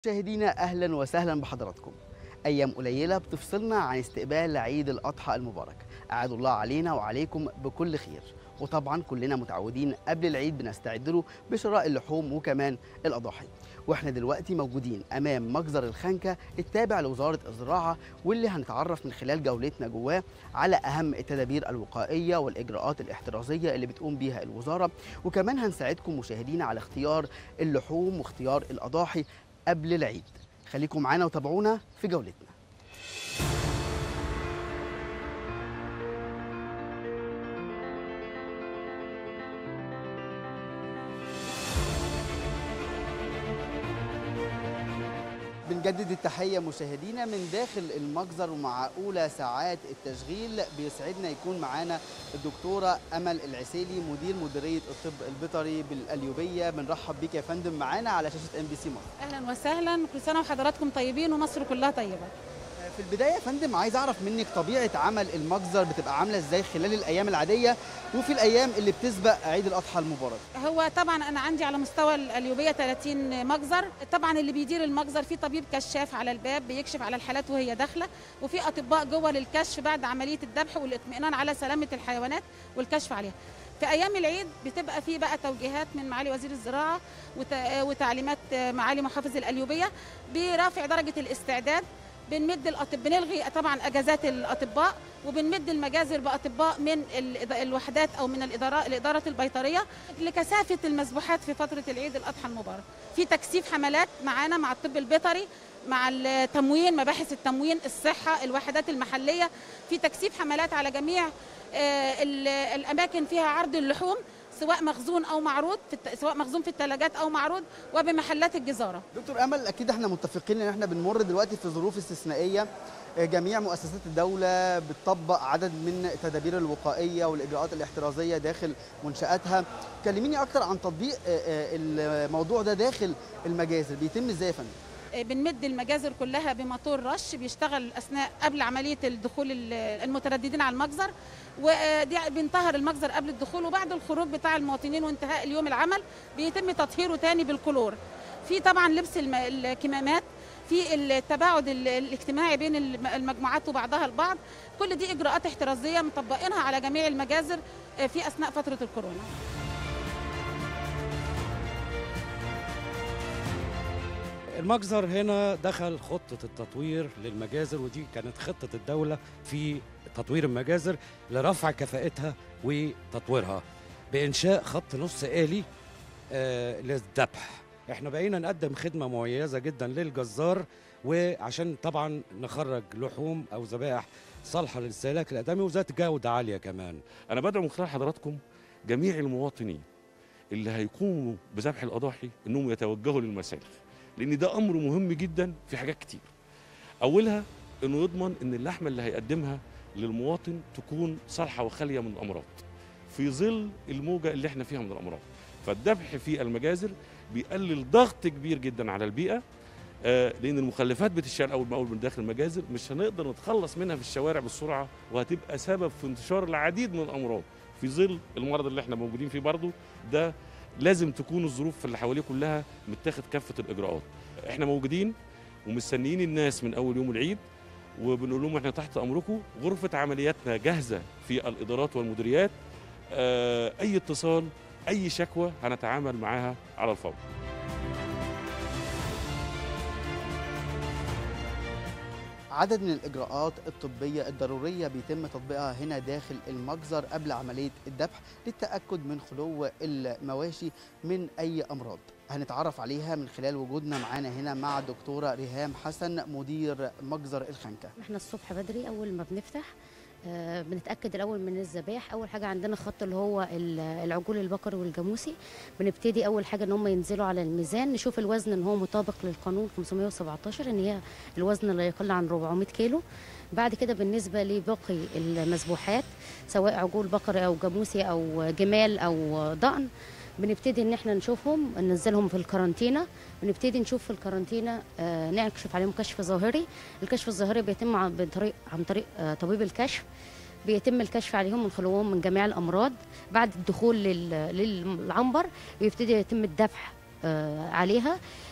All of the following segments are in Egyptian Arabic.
مشاهدينا اهلا وسهلا بحضراتكم ايام قليله بتفصلنا عن استقبال عيد الاضحى المبارك اعاد الله علينا وعليكم بكل خير وطبعا كلنا متعودين قبل العيد بنستعد له بشراء اللحوم وكمان الاضاحي واحنا دلوقتي موجودين امام مجزر الخنكه التابع لوزاره الزراعه واللي هنتعرف من خلال جولتنا جواه على اهم التدابير الوقائيه والاجراءات الاحترازيه اللي بتقوم بيها الوزاره وكمان هنساعدكم مشاهدينا على اختيار اللحوم واختيار الاضاحي قبل العيد خليكم معانا وتابعونا في جولتنا بنجدد التحية مشاهدينا من داخل المجزر ومع أولى ساعات التشغيل بيسعدنا يكون معانا الدكتورة أمل العسيلي مدير مديرية الطب البيطري بالأليوبية بنرحب بيك يا فندم معانا على شاشة ام بي سي مصر اهلا وسهلا كل سنه وحضراتكم طيبين ومصر كلها طيبه في البداية يا فندم عايز أعرف منك طبيعة عمل المجزر بتبقى عاملة إزاي خلال الأيام العادية وفي الأيام اللي بتسبق عيد الأضحى المبارك هو طبعا انا عندي على مستوى القليوبيه 30 مجزر طبعا اللي بيدير المجزر في طبيب كشاف على الباب بيكشف على الحالات وهي داخله وفي اطباء جوه للكشف بعد عمليه الذبح والاطمئنان على سلامه الحيوانات والكشف عليها في ايام العيد بتبقى في بقى توجيهات من معالي وزير الزراعه وت- وتعليمات معالي محافظ القليوبيه برفع درجه الاستعداد بنمد الأطب... بنلغي طبعا اجازات الاطباء وبنمد المجازر باطباء من ال- الوحدات او من الاداره الاداره البيطريه لكثافه المذبوحات في فتره العيد الاضحى المبارك. في تكثيف حملات معانا مع الطب البيطري مع التموين مباحث التموين الصحه الوحدات المحليه في تكثيف حملات على جميع آه، ال- الاماكن فيها عرض اللحوم سواء مخزون او معروض في الت... سواء مخزون في الثلاجات او معروض وبمحلات الجزاره. دكتور امل اكيد احنا متفقين ان احنا بنمر دلوقتي في ظروف استثنائيه جميع مؤسسات الدوله بتطبق عدد من التدابير الوقائيه والاجراءات الاحترازيه داخل منشاتها كلميني اكتر عن تطبيق آه، آه، الموضوع ده داخل المجازر بيتم ازاي يا فندم بنمد المجازر كلها بموتور رش بيشتغل اثناء قبل عمليه الدخول ال- المترددين على المجزر ودي بينطهر المجزر قبل الدخول وبعد الخروج بتاع المواطنين وانتهاء اليوم العمل بيتم تطهيره تاني بالكلور في طبعا لبس الم- الكمامات في التباعد ال- الاجتماعي بين الم- المجموعات وبعضها البعض كل دي اجراءات احترازيه مطبقينها على جميع المجازر آه، في اثناء فتره الكورونا المجزر هنا دخل خطة التطوير للمجازر ودي كانت خطة الدولة في تطوير المجازر لرفع كفاءتها وتطويرها بإنشاء خط نص آلي آه للذبح احنا بقينا نقدم خدمة مميزة جدا للجزار وعشان طبعا نخرج لحوم أو ذبائح صالحة للاستهلاك الآدمي وذات جودة عالية كمان انا بدعو من خلال حضراتكم جميع المواطنين اللي هيقوموا بذبح الاضاحي انهم يتوجهوا للمسالخ لان ده امر مهم جدا في حاجات كتير اولها انه يضمن ان اللحمه اللي هيقدمها للمواطن تكون صالحه وخاليه من الامراض في ظل الموجه اللي احنا فيها من الامراض فالذبح في المجازر بيقلل ضغط كبير جدا على البيئه آه، لان المخلفات بتشال اول باول من داخل المجازر مش هنقدر نتخلص منها في الشوارع بالسرعه وهتبقى سبب في انتشار العديد من الامراض في ظل المرض اللي احنا موجودين فيه برضه ده لازم تكون الظروف اللي حواليه كلها متاخد كافه الاجراءات احنا موجودين ومستنيين الناس من اول يوم العيد وبنقول لهم احنا تحت امركم غرفه عملياتنا جاهزه في الادارات والمديريات آه، اي اتصال اي شكوى هنتعامل معاها على الفور عدد من الإجراءات الطبية الضرورية بيتم تطبيقها هنا داخل المجزر قبل عملية الذبح للتأكد من خلو المواشي من أي أمراض هنتعرف عليها من خلال وجودنا معانا هنا مع الدكتورة ريهام حسن مدير مجزر الخنكة احنا الصبح بدري اول ما بنفتح آه، بنتاكد الاول من الذبائح اول حاجه عندنا خط اللي هو ال- العجول البقري والجاموسي بنبتدي اول حاجه ان هم ينزلوا على الميزان نشوف الوزن ان هو مطابق للقانون 517 ان هي الوزن لا يقل عن 400 كيلو بعد كده بالنسبه لباقي المذبوحات سواء عجول بقري او جاموسي او جمال او ضأن بنبتدي ان احنا نشوفهم ننزلهم في الكارانتينا بنبتدي نشوف في الكارانتينا آه، نكشف عليهم كشف ظاهري الكشف الظاهري بيتم عن عن طريق عن طريق آه، طبيب الكشف بيتم الكشف عليهم من خلوهم من جميع الامراض بعد الدخول لل- للعنبر بيبتدي يتم الذبح آه، عليها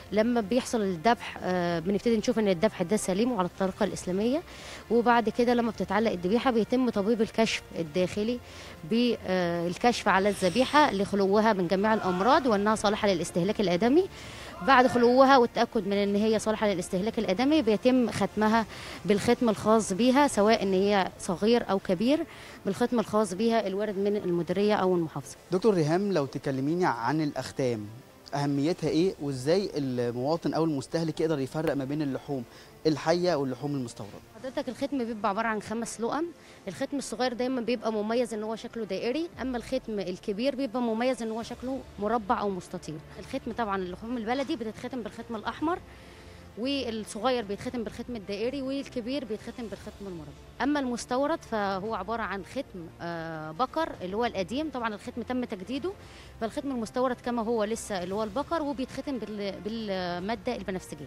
لما بيحصل الذبح آه، بنبتدي نشوف ان الذبح ده سليم وعلى الطريقه الاسلاميه وبعد كده لما بتتعلق الذبيحه بيتم طبيب الكشف الداخلي بالكشف على الذبيحه لخلوها من جميع الامراض وانها صالحه للاستهلاك الادمي بعد خلوها والتاكد من ان هي صالحه للاستهلاك الادمي بيتم ختمها بالختم الخاص بيها سواء ان هي صغير او كبير بالختم الخاص بيها الوارد من المديريه او المحافظه دكتور ريهام لو تكلميني عن الاختام اهميتها ايه وازاي المواطن او المستهلك يقدر يفرق ما بين اللحوم الحيه واللحوم المستورده حضرتك الختم بيبقى عباره عن خمس لقم الختم الصغير دايما بيبقى مميز ان هو شكله دائري اما الختم الكبير بيبقى مميز ان هو شكله مربع او مستطيل الختم طبعا اللحوم البلدي بتتختم بالختم الاحمر والصغير بيتختم بالختم الدائري والكبير بيتختم بالختم المربع اما المستورد فهو عباره عن ختم آه، بقر اللي هو القديم طبعا الختم تم تجديده فالختم المستورد كما هو لسه اللي هو البقر وبيتختم بال- بالماده البنفسجيه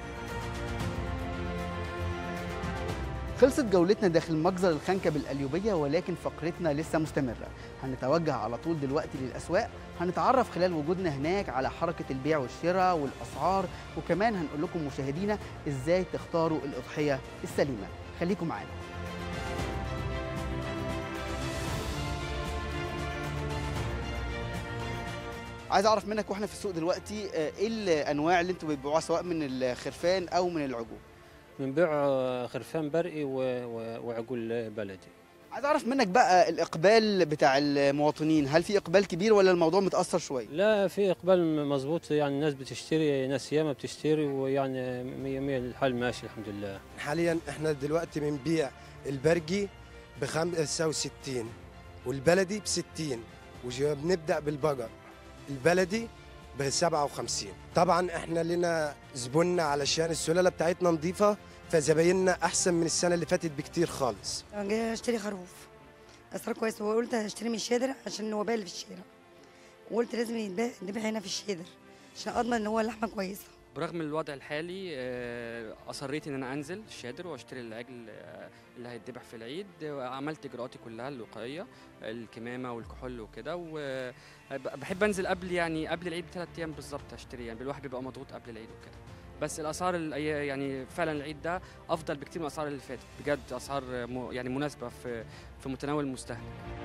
خلصت جولتنا داخل مجزر الخنكة بالقليوبية ولكن فقرتنا لسه مستمرة هنتوجه على طول دلوقتي للأسواق هنتعرف خلال وجودنا هناك على حركة البيع والشراء والأسعار وكمان هنقول لكم مشاهدينا إزاي تختاروا الأضحية السليمة خليكم معانا عايز اعرف منك واحنا في السوق دلوقتي آه، ايه الانواع اللي انتوا بتبيعوها سواء من الخرفان او من العجول بنبيع آه، خرفان برقي و- و- وعجول بلدي عايز اعرف منك بقى الاقبال بتاع المواطنين هل في اقبال كبير ولا الموضوع متاثر شويه لا في اقبال مظبوط يعني الناس بتشتري ناس ياما بتشتري ويعني مية مية الحال ماشي الحمد لله حاليا احنا دلوقتي بنبيع البرجي ب 65 والبلدي ب 60 وبنبدا بالبقر البلدي ب 57 طبعا احنا لنا زبوننا علشان السلاله بتاعتنا نظيفه فزبايننا احسن من السنه اللي فاتت بكتير خالص انا جاي اشتري خروف اسعار كويس وقلت هشتري من الشادر عشان الوباء اللي في الشارع وقلت لازم يتباع يتذبح هنا في الشادر عشان اضمن ان هو اللحمه كويسه برغم الوضع الحالي آه، اصريت ان انا انزل الشادر واشتري العجل آه، اللي هيتذبح في العيد وعملت اجراءاتي كلها الوقائيه الكمامه والكحول وكده وبحب انزل قبل يعني قبل العيد بثلاث ايام بالظبط اشتري يعني الواحد بيبقى مضغوط قبل العيد وكده بس الاسعار الأي- يعني فعلا العيد ده افضل بكتير من الاسعار اللي فاتت بجد اسعار م- يعني مناسبه في في متناول المستهلك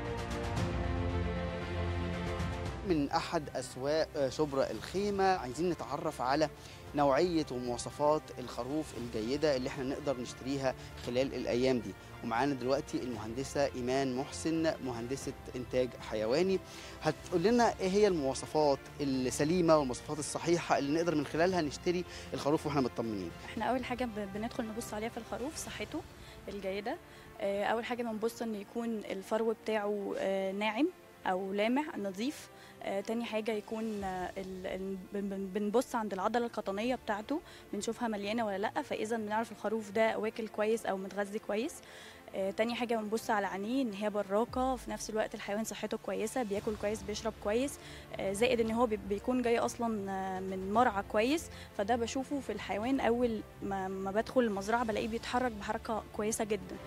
من احد اسواق آه، شبرا الخيمه عايزين نتعرف على نوعيه ومواصفات الخروف الجيده اللي احنا نقدر نشتريها خلال الايام دي ومعانا دلوقتي المهندسه ايمان محسن مهندسه انتاج حيواني هتقول لنا ايه هي المواصفات السليمه والمواصفات الصحيحه اللي نقدر من خلالها نشتري الخروف واحنا مطمنين احنا اول حاجه ب- بندخل نبص عليها في الخروف صحته الجيده آه، اول حاجه بنبص ان يكون الفرو بتاعه آه، ناعم او لامع نظيف آه، تاني حاجه يكون آه، ال- ال- بن- بن- بنبص عند العضله القطنيه بتاعته بنشوفها مليانه ولا لا فاذا بنعرف الخروف ده واكل كويس او متغذي كويس آه، تاني حاجة بنبص على عينيه ان هي براقة في نفس الوقت الحيوان صحته كويسة بياكل كويس بيشرب كويس آه، زائد ان هو بي- بيكون جاي اصلا آه، من مرعى كويس فده بشوفه في الحيوان اول ما, ما بدخل المزرعه بلاقيه بيتحرك بحركه كويسه جدا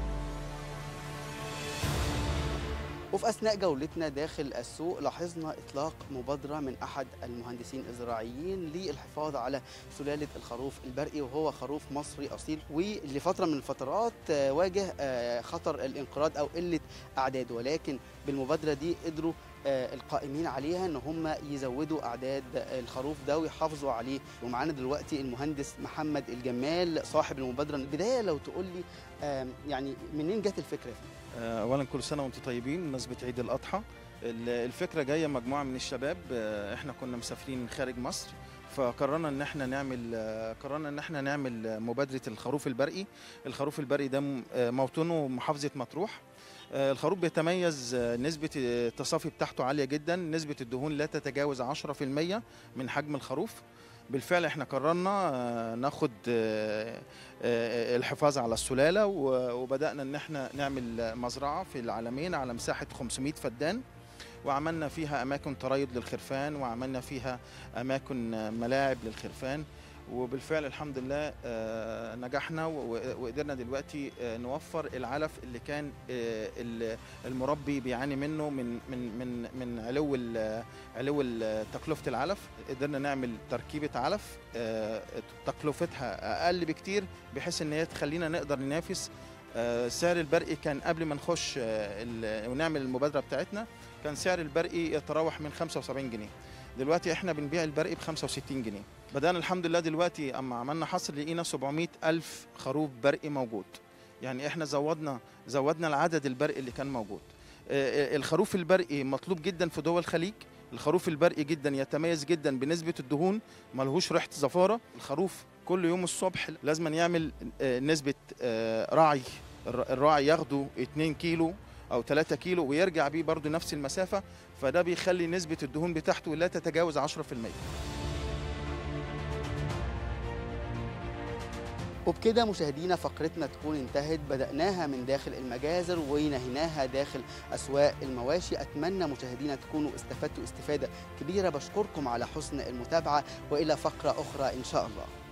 وفي اثناء جولتنا داخل السوق لاحظنا اطلاق مبادره من احد المهندسين الزراعيين للحفاظ على سلاله الخروف البرقي وهو خروف مصري اصيل ولفتره من الفترات آه، واجه آه، خطر الانقراض او قله اعداده ولكن بالمبادره دي قدروا آه، القائمين عليها ان هم يزودوا اعداد الخروف ده ويحافظوا عليه ومعانا دلوقتي المهندس محمد الجمال صاحب المبادره البدايه لو تقول لي آه، يعني منين جت الفكره فيه آه، اولا كل سنه وانتم طيبين بمناسبه عيد الاضحى ال- الفكره جايه مجموعه من الشباب آه، احنا كنا مسافرين من خارج مصر فقررنا ان احنا نعمل آه، قررنا ان احنا نعمل آه، مبادره الخروف البرقي الخروف البرقي ده م- آه، موطنه محافظه مطروح آه، الخروف بيتميز آه، نسبة آه، التصافي بتاعته عالية جدا نسبة الدهون لا تتجاوز 10% من حجم الخروف بالفعل احنا قررنا آه، ناخد آه، آه، الحفاظ على السلالة و- وبدأنا ان احنا نعمل مزرعة في العالمين على مساحة 500 فدان وعملنا فيها أماكن تريض للخرفان وعملنا فيها أماكن ملاعب للخرفان وبالفعل الحمد لله آه، نجحنا و- وقدرنا دلوقتي آه، نوفر العلف اللي كان آه، ال- المربي بيعاني منه من من من من علو ال- علو ال- تكلفه العلف قدرنا نعمل تركيبه علف آه، تكلفتها اقل بكتير بحيث ان هي تخلينا نقدر ننافس آه، سعر البرقي كان قبل ما نخش آه، ال- ونعمل المبادره بتاعتنا كان سعر البرقي يتراوح من 75 جنيه دلوقتي احنا بنبيع البرقي ب 65 جنيه بدأنا الحمد لله دلوقتي اما عملنا حصر لقينا 700 ألف خروف برقي موجود يعني احنا زودنا زودنا العدد البرقي اللي كان موجود آه، آه، الخروف البرقي مطلوب جدا في دول الخليج الخروف البرقي جدا يتميز جدا بنسبة الدهون ملهوش ريحة زفارة الخروف كل يوم الصبح لازم يعمل آه، نسبة آه، رعي الر- الراعي ياخده 2 كيلو او 3 كيلو ويرجع بيه برضه نفس المسافة فده بيخلي نسبة الدهون بتاعته لا تتجاوز 10% وبكده مشاهدينا فقرتنا تكون انتهت بدأناها من داخل المجازر ونهيناها داخل أسواق المواشي أتمنى مشاهدينا تكونوا استفدتوا استفادة كبيرة بشكركم على حسن المتابعة وإلى فقرة أخرى إن شاء الله